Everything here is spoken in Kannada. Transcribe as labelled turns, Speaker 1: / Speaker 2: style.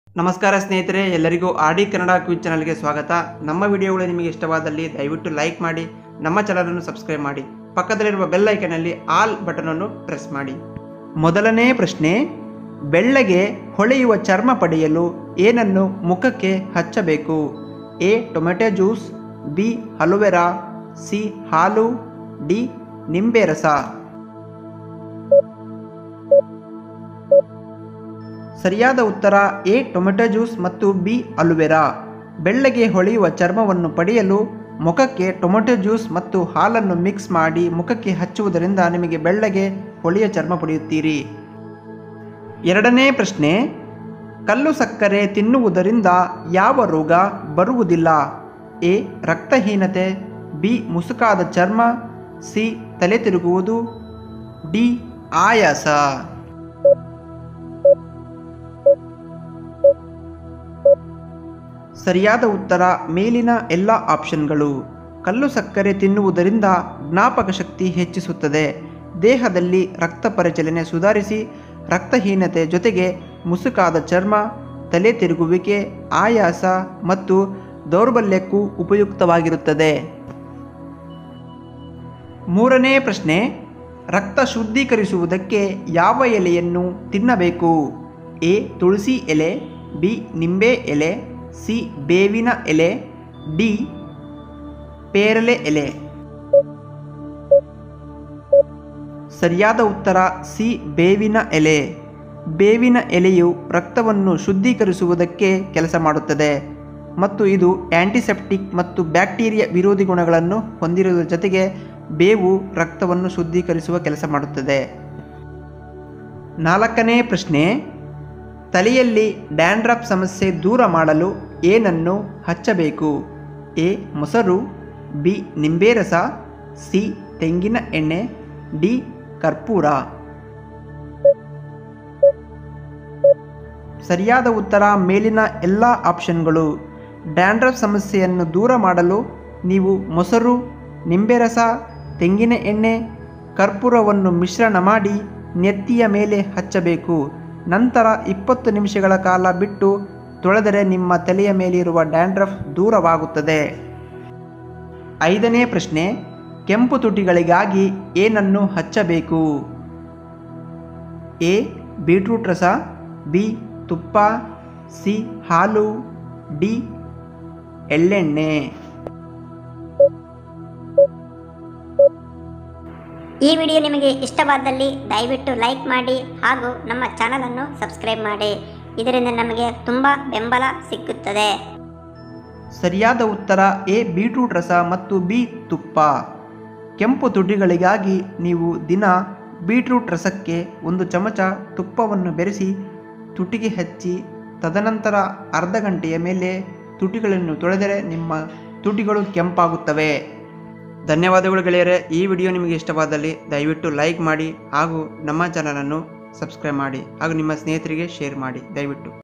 Speaker 1: ನಮಸ್ಕಾರ ಸ್ನೇಹಿತರೆ ಎಲ್ಲರಿಗೂ ಆರ್ ಡಿ ಕನ್ನಡ ಕ್ವಿಜ್ ಚಾನಲ್ಗೆ ಸ್ವಾಗತ ನಮ್ಮ ವಿಡಿಯೋಗಳು ನಿಮಗೆ ಇಷ್ಟವಾದಲ್ಲಿ ದಯವಿಟ್ಟು ಲೈಕ್ ಮಾಡಿ ನಮ್ಮ ಚಾನಲನ್ನು ಸಬ್ಸ್ಕ್ರೈಬ್ ಮಾಡಿ ಪಕ್ಕದಲ್ಲಿರುವ ಬೆಲ್ ಐಕನಲ್ಲಿ ಆಲ್ ಬಟನನ್ನು ಪ್ರೆಸ್ ಮಾಡಿ ಮೊದಲನೇ ಪ್ರಶ್ನೆ ಬೆಳ್ಳಗೆ ಹೊಳೆಯುವ ಚರ್ಮ ಪಡೆಯಲು ಏನನ್ನು ಮುಖಕ್ಕೆ ಹಚ್ಚಬೇಕು A tomato juice B aloe vera C ಹಾಲು ಡಿ ನಿಂಬೆ ರಸ ಸರಿಯಾದ ಉತ್ತರ ಎ ಟೊಮೆಟೊ ಜ್ಯೂಸ್ ಮತ್ತು ಬಿ ಅಲುವೆರಾ ಬೆಳ್ಳಗೆ ಹೊಳೆಯುವ ಚರ್ಮವನ್ನು ಪಡೆಯಲು ಮುಖಕ್ಕೆ ಟೊಮೆಟೊ ಜ್ಯೂಸ್ ಮತ್ತು ಹಾಲನ್ನು ಮಿಕ್ಸ್ ಮಾಡಿ ಮುಖಕ್ಕೆ ಹಚ್ಚುವುದರಿಂದ ನಿಮಗೆ ಬೆಳ್ಳಗೆ ಹೊಳೆಯ ಚರ್ಮ ಪಡೆಯುತ್ತೀರಿ ಎರಡನೇ ಪ್ರಶ್ನೆ ಕಲ್ಲು ಸಕ್ಕರೆ ತಿನ್ನುವುದರಿಂದ ಯಾವ ರೋಗ ಬರುವುದಿಲ್ಲ ಎ ರಕ್ತಹೀನತೆ ಬಿ ಮುಸುಕಾದ ಚರ್ಮ ಸಿ ತಲೆ ತಿರುಗುವುದು ಡಿ ಆಯಾಸ ಸರಿಯಾದ ಉತ್ತರ ಮೇಲಿನ ಎಲ್ಲ ಆಪ್ಷನ್ಗಳು ಕಲ್ಲು ಸಕ್ಕರೆ ತಿನ್ನುವುದರಿಂದ ಜ್ಞಾಪಕ ಶಕ್ತಿ ಹೆಚ್ಚಿಸುತ್ತದೆ ದೇಹದಲ್ಲಿ ರಕ್ತ ಪರಿಚಲನೆ ಸುಧಾರಿಸಿ ರಕ್ತಹೀನತೆ ಜೊತೆಗೆ ಮುಸುಕಾದ ಚರ್ಮ ತಲೆ ತಿರುಗುವಿಕೆ ಆಯಾಸ ಮತ್ತು ದೌರ್ಬಲ್ಯಕ್ಕೂ ಉಪಯುಕ್ತವಾಗಿರುತ್ತದೆ ಮೂರನೇ ಪ್ರಶ್ನೆ ರಕ್ತ ಶುದ್ಧೀಕರಿಸುವುದಕ್ಕೆ ಯಾವ ಎಲೆಯನ್ನು ತಿನ್ನಬೇಕು ಎ ತುಳಸಿ ಎಲೆ ಬಿ ನಿಂಬೆ ಎಲೆ ಸಿ ಬೇವಿನ ಎಲೆ ಡಿ ಪೇರಲೆ ಎಲೆ ಸರಿಯಾದ ಉತ್ತರ ಸಿ ಬೇವಿನ ಎಲೆ ಬೇವಿನ ಎಲೆಯು ರಕ್ತವನ್ನು ಶುದ್ಧೀಕರಿಸುವುದಕ್ಕೆ ಕೆಲಸ ಮಾಡುತ್ತದೆ ಮತ್ತು ಇದು ಆಂಟಿಸೆಪ್ಟಿಕ್ ಮತ್ತು ಬ್ಯಾಕ್ಟೀರಿಯಾ ವಿರೋಧಿ ಗುಣಗಳನ್ನು ಹೊಂದಿರುವುದರ ಜೊತೆಗೆ ಬೇವು ರಕ್ತವನ್ನು ಶುದ್ಧೀಕರಿಸುವ ಕೆಲಸ ಮಾಡುತ್ತದೆ ನಾಲ್ಕನೇ ಪ್ರಶ್ನೆ ತಲೆಯಲ್ಲಿ ಡ್ಯಾಂಡ್ರಫ್ ಸಮಸ್ಯೆ ದೂರ ಮಾಡಲು ಏನನ್ನು ಹಚ್ಚಬೇಕು ಎ ಮೊಸರು ಬಿ ನಿಂಬೆ ರಸ ಸಿ ತೆಂಗಿನ ಎಣ್ಣೆ ಡಿ ಕರ್ಪೂರ ಸರಿಯಾದ ಉತ್ತರ ಮೇಲಿನ ಎಲ್ಲ ಆಪ್ಷನ್ಗಳು ಡ್ಯಾಂಡ್ರಫ್ ಸಮಸ್ಯೆಯನ್ನು ದೂರ ಮಾಡಲು ನೀವು ಮೊಸರು ನಿಂಬೆ ರಸ ತೆಂಗಿನ ಎಣ್ಣೆ ಕರ್ಪೂರವನ್ನು ಮಿಶ್ರಣ ಮಾಡಿ ನೆತ್ತಿಯ ಮೇಲೆ ಹಚ್ಚಬೇಕು ನಂತರ ಇಪ್ಪತ್ತು ನಿಮಿಷಗಳ ಕಾಲ ಬಿಟ್ಟು ತೊಳೆದರೆ ನಿಮ್ಮ ತಲೆಯ ಮೇಲಿರುವ ಡ್ಯಾಂಡ್ರಫ್ ದೂರವಾಗುತ್ತದೆ ಐದನೇ ಪ್ರಶ್ನೆ ಕೆಂಪು ತುಟಿಗಳಿಗಾಗಿ ಏನನ್ನು ಹಚ್ಚಬೇಕು ಎ ಬೀಟ್ರೂಟ್ ರಸ ಬಿ ತುಪ್ಪ ಸಿ ಹಾಲು ಡಿ ಎಳ್ಳೆಣ್ಣೆ
Speaker 2: ಈ ವಿಡಿಯೋ ನಿಮಗೆ ಇಷ್ಟವಾದಲ್ಲಿ ದಯವಿಟ್ಟು ಲೈಕ್ ಮಾಡಿ ಹಾಗೂ ನಮ್ಮ ಚಾನಲನ್ನು ಸಬ್ಸ್ಕ್ರೈಬ್ ಮಾಡಿ ಇದರಿಂದ ನಮಗೆ ತುಂಬ ಬೆಂಬಲ ಸಿಕ್ಕುತ್ತದೆ
Speaker 1: ಸರಿಯಾದ ಉತ್ತರ ಎ ಬೀಟ್ರೂಟ್ ರಸ ಮತ್ತು ಬಿ ತುಪ್ಪ ಕೆಂಪು ತುಟಿಗಳಿಗಾಗಿ ನೀವು ದಿನ ಬೀಟ್ರೂಟ್ ರಸಕ್ಕೆ ಒಂದು ಚಮಚ ತುಪ್ಪವನ್ನು ಬೆರೆಸಿ ತುಟಿಗೆ ಹಚ್ಚಿ ತದನಂತರ ಅರ್ಧ ಗಂಟೆಯ ಮೇಲೆ ತುಟಿಗಳನ್ನು ತೊಳೆದರೆ ನಿಮ್ಮ ತುಟಿಗಳು ಕೆಂಪಾಗುತ್ತವೆ ಧನ್ಯವಾದಗಳು ಗೆಳೆಯರೆ ಈ ವಿಡಿಯೋ ನಿಮಗೆ ಇಷ್ಟವಾದಲ್ಲಿ ದಯವಿಟ್ಟು ಲೈಕ್ ಮಾಡಿ ಹಾಗೂ ನಮ್ಮ ಚಾನಲನ್ನು ಸಬ್ಸ್ಕ್ರೈಬ್ ಮಾಡಿ ಹಾಗೂ ನಿಮ್ಮ ಸ್ನೇಹಿತರಿಗೆ ಶೇರ್ ಮಾಡಿ ದಯವಿಟ್ಟು